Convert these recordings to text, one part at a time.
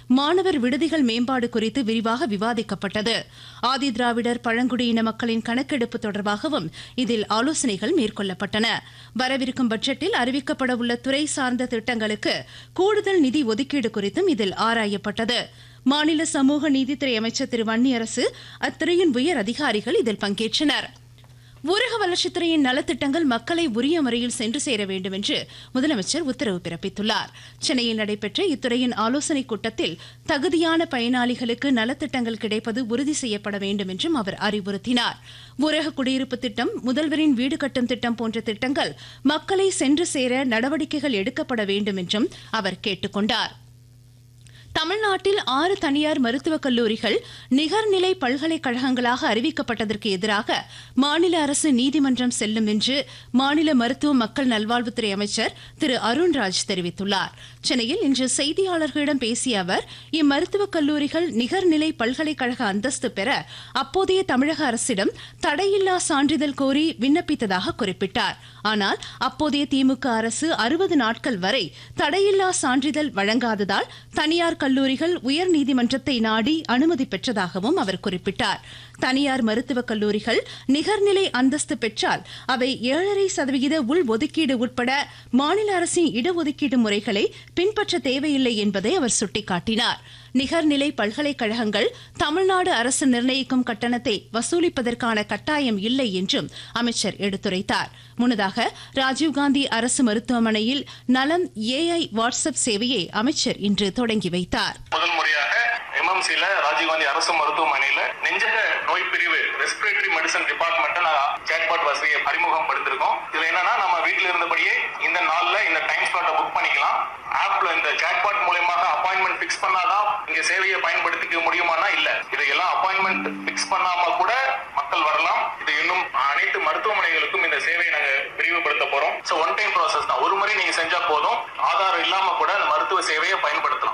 மாணவர் விடுதிகள் மேம்பாடு குறித்து விரிவாக விவாதிக்கப்பட்டது ஆதி திராவிடர் பழங்குடியின மக்களின் கணக்கெடுப்பு தொடர்பாகவும் இதில் ஆலோசனைகள் மேற்கொள்ளப்பட்டன வரவிருக்கும் பட்ஜெட்டில் அறிவிக்கப்பட உள்ள துறை சார்ந்த திட்டங்களுக்கு கூடுதல் நிதி ஒதுக்கீடு குறித்தும் இதில் ஆராயப்பட்டது மாநில சமூக நீதித்துறை அமைச்சர் திரு வன்னியரசு அத்துறையின் உயர் அதிகாரிகள் இதில் பங்கேற்றனர் ஊரக வளர்ச்சித்துறையின் நலத்திட்டங்கள் மக்களை உரிய முறையில் சென்று சேர வேண்டும் என்று முதலமைச்சர் உத்தரவு பிறப்பித்துள்ளார் சென்னையில் நடைபெற்ற இத்துறையின் ஆலோசனைக் கூட்டத்தில் தகுதியான பயனாளிகளுக்கு நலத்திட்டங்கள் கிடைப்பது உறுதி செய்யப்பட வேண்டும் என்றும் அவர் அறிவுறுத்தினார் ஊரக குடியிருப்பு திட்டம் முதல்வரின் வீடு கட்டும் திட்டம் போன்ற திட்டங்கள் மக்களை சென்று சேர நடவடிக்கைகள் எடுக்கப்பட வேண்டும் என்றும் அவர் கேட்டுக் கொண்டார் தமிழ்நாட்டில் ஆறு தனியார் மருத்துவக் கல்லூரிகள் நிகர்நிலை பல்கலைக்கழகங்களாக அறிவிக்கப்பட்டதற்கு எதிராக மாநில அரசு நீதிமன்றம் செல்லும் என்று மாநில மருத்துவ மக்கள் நல்வாழ்வுத்துறை அமைச்சர் திரு அருண்ராஜ் தெரிவித்துள்ளார் சென்னையில் இன்று செய்தியாளர்களிடம் பேசிய அவர் இம்மருத்துவக் கல்லூரிகள் நிகர்நிலை பல்கலைக்கழக அந்தஸ்து பெற அப்போதைய தமிழக அரசிடம் தடையில்லா சான்றிதழ் கோரி விண்ணப்பித்ததாக குறிப்பிட்டார் ஆனால் அப்போதைய திமுக அரசு அறுபது நாட்கள் வரை தடையில்லா சான்றிதழ் வழங்காததால் தனியார் கல்லூரிகள் உயர்நீதிமன்றத்தை நாடி அனுமதி பெற்றதாகவும் அவர் குறிப்பிட்டார் தனியார் மருத்துவக் கல்லூரிகள் நிகர்நிலை அந்தஸ்து பெற்றால் அவை ஏழரை சதவிகித உள் ஒதுக்கீடு உட்பட மாநில அரசின் இடஒதுக்கீடு முறைகளை பின்பற்ற தேவையில்லை என்பதை அவர் சுட்டிக்காட்டினார் நிகர்நிலை பல்கலைக்கழகங்கள் தமிழ்நாடு அரசு நிர்ணயிக்கும் கட்டணத்தை வசூலிப்பதற்கான கட்டாயம் இல்லை என்றும் அமைச்சர் எடுத்துரைத்தார் முன்னதாக ராஜீவ்காந்தி அரசு மருத்துவமனையில் நலம் ஏஐ வாட்ஸ்அப் சேவையை அமைச்சர் இன்று தொடங்கி வைத்தார் முதல் முறையாக எம்எம்சில ராஜீவ்காந்தி அரசு மருத்துவமனையில நெஞ்சக நோய் பிரிவு ரெஸ்பிரேட்டரி மெடிசன் டிபார்ட்மெண்ட் நான் சேட்பாட் வசதியை அறிமுகப்படுத்திருக்கோம் இதுல என்னன்னா நம்ம வீட்டில் இருந்தபடியே இந்த நாள்ல இந்த டைம் ஸ்லாட்டை புக் பண்ணிக்கலாம் ஆப்ல இந்த சேட்பாட் மூலயமாக அப்பாயின்மெண்ட் பிக்ஸ் பண்ணாதான் இங்க சேவையை பயன்படுத்திக்க முடியுமானா இல்ல இதையெல்லாம் அப்பாயின்மெண்ட் பிக்ஸ் பண்ணாம கூட மக்கள் வரலாம் இது இன்னும் அனைத்து மருத்துவமனைகளுக்கும் இந்த சேவையை நாங்க விரிவுபடுத்த போறோம் சோ ஒன் டைம் ப்ராசஸ் தான் ஒரு முறை நீங்க செஞ்சா போதும் ஆதாரம் இல்லாம கூட அந்த மருத்துவ சேவையை பயன்படுத்தலாம்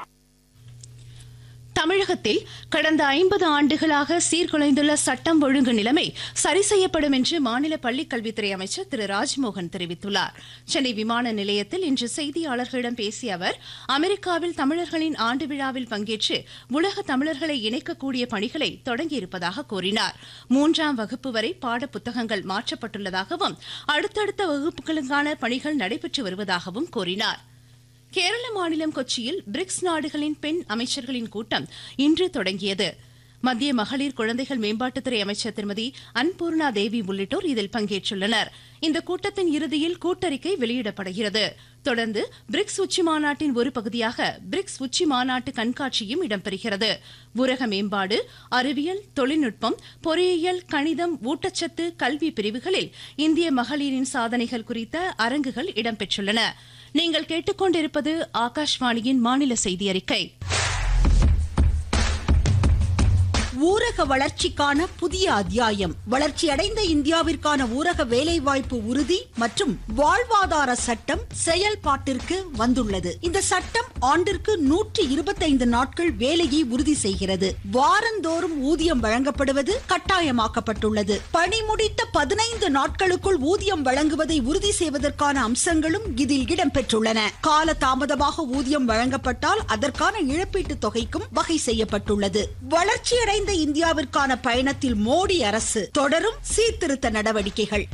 தமிழகத்தில் கடந்த ஐம்பது ஆண்டுகளாக சீர்குலைந்துள்ள சட்டம் ஒழுங்கு நிலைமை சரி செய்யப்படும் என்று மாநில பள்ளிக் கல்வித்துறை அமைச்சர் திரு ராஜ்மோகன் தெரிவித்துள்ளார் சென்னை விமான நிலையத்தில் இன்று செய்தியாளர்களிடம் பேசிய அவர் அமெரிக்காவில் தமிழர்களின் ஆண்டு விழாவில் பங்கேற்று உலக தமிழர்களை இணைக்கக்கூடிய பணிகளை தொடங்கியிருப்பதாக கூறினார் மூன்றாம் வகுப்பு வரை பாட புத்தகங்கள் மாற்றப்பட்டுள்ளதாகவும் அடுத்தடுத்த வகுப்புகளுக்கான பணிகள் நடைபெற்று வருவதாகவும் கூறினார் கேரள மாநிலம் கொச்சியில் பிரிக்ஸ் நாடுகளின் பெண் அமைச்சர்களின் கூட்டம் இன்று தொடங்கியது மத்திய மகளிர் குழந்தைகள் மேம்பாட்டுத்துறை அமைச்சர் திருமதி அன்பூர்ணா தேவி உள்ளிட்டோர் இதில் பங்கேற்றுள்ளனர் இந்த கூட்டத்தின் இறுதியில் கூட்டறிக்கை வெளியிடப்படுகிறது தொடர்ந்து பிரிக்ஸ் உச்சி மாநாட்டின் ஒரு பகுதியாக பிரிக்ஸ் உச்சி மாநாட்டு கண்காட்சியும் இடம்பெறுகிறது ஊரக மேம்பாடு அறிவியல் தொழில்நுட்பம் பொறியியல் கணிதம் ஊட்டச்சத்து கல்வி பிரிவுகளில் இந்திய மகளிரின் சாதனைகள் குறித்த அரங்குகள் இடம்பெற்றுள்ளன நீங்கள் கேட்டுக்கொண்டிருப்பது ஆகாஷ்வாணியின் மாநில செய்தி அறிக்கை ஊரக வளர்ச்சிக்கான புதிய அத்தியாயம் வளர்ச்சியடைந்த இந்தியாவிற்கான ஊரக வேலைவாய்ப்பு உறுதி மற்றும் வாழ்வாதார சட்டம் செயல்பாட்டிற்கு வந்துள்ளது இந்த சட்டம் ஆண்டிற்கு நூற்றி இருபத்தைந்து நாட்கள் வேலையை உறுதி செய்கிறது வாரந்தோறும் ஊதியம் வழங்கப்படுவது கட்டாயமாக்கப்பட்டுள்ளது பணி முடித்த பதினைந்து நாட்களுக்குள் ஊதியம் வழங்குவதை உறுதி செய்வதற்கான அம்சங்களும் இதில் இடம்பெற்றுள்ளன கால தாமதமாக ஊதியம் வழங்கப்பட்டால் அதற்கான இழப்பீட்டுத் தொகைக்கும் வகை செய்யப்பட்டுள்ளது வளர்ச்சியடைந்த இந்தியாவிற்கான பயணத்தில் மோடி அரசு தொடரும் சீர்திருத்த நடவடிக்கைகள்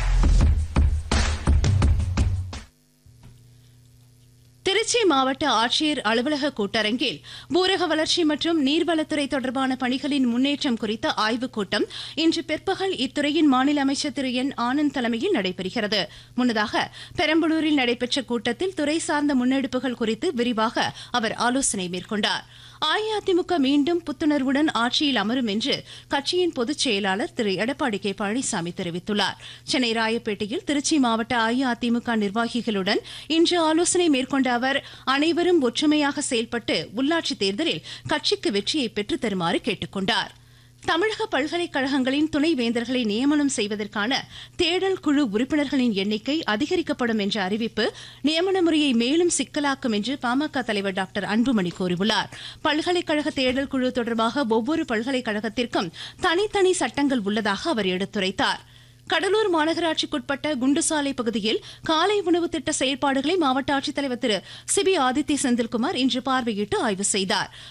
திருச்சி மாவட்ட ஆட்சியர் அலுவலக கூட்டரங்கில் ஊரக வளர்ச்சி மற்றும் நீர்வளத்துறை தொடர்பான பணிகளின் முன்னேற்றம் குறித்த ஆய்வுக் கூட்டம் இன்று பிற்பகல் இத்துறையின் மாநில அமைச்சர் திரு என் ஆனந்த் தலைமையில் நடைபெறுகிறது முன்னதாக பெரம்பலூரில் நடைபெற்ற கூட்டத்தில் துறை சார்ந்த முன்னெடுப்புகள் குறித்து விரிவாக அவர் ஆலோசனை மேற்கொண்டார் அஇஅதிமுக மீண்டும் புத்துணர்வுடன் ஆட்சியில் அமரும் என்று கட்சியின் பொதுச் செயலாளர் திரு எடப்பாடி கே பழனிசாமி தெரிவித்துள்ளார் சென்னை ராயப்பேட்டையில் திருச்சி மாவட்ட அஇஅதிமுக நிர்வாகிகளுடன் இன்று ஆலோசனை மேற்கொண்ட அவர் அனைவரும் ஒற்றுமையாக செயல்பட்டு உள்ளாட்சித் தேர்தலில் கட்சிக்கு வெற்றியை பெற்றுத் தருமாறு கேட்டுக் கொண்டார் தமிழக பல்கலைக்கழகங்களின் துணைவேந்தர்களை நியமனம் செய்வதற்கான தேடல் குழு உறுப்பினர்களின் எண்ணிக்கை அதிகரிக்கப்படும் என்ற அறிவிப்பு நியமன முறையை மேலும் சிக்கலாக்கும் என்று பாமக தலைவர் டாக்டர் அன்புமணி கூறியுள்ளார் பல்கலைக்கழக தேடல் குழு தொடர்பாக ஒவ்வொரு பல்கலைக்கழகத்திற்கும் தனித்தனி சட்டங்கள் உள்ளதாக அவர் எடுத்துரைத்தார் கடலூர் மாநகராட்சிக்குட்பட்ட குண்டுசாலை பகுதியில் காலை உணவு திட்ட செயல்பாடுகளை மாவட்ட ஆட்சித்தலைவர் திரு சிபி ஆதித்ய செந்தில்குமார் இன்று பார்வையிட்டு ஆய்வு செய்தார்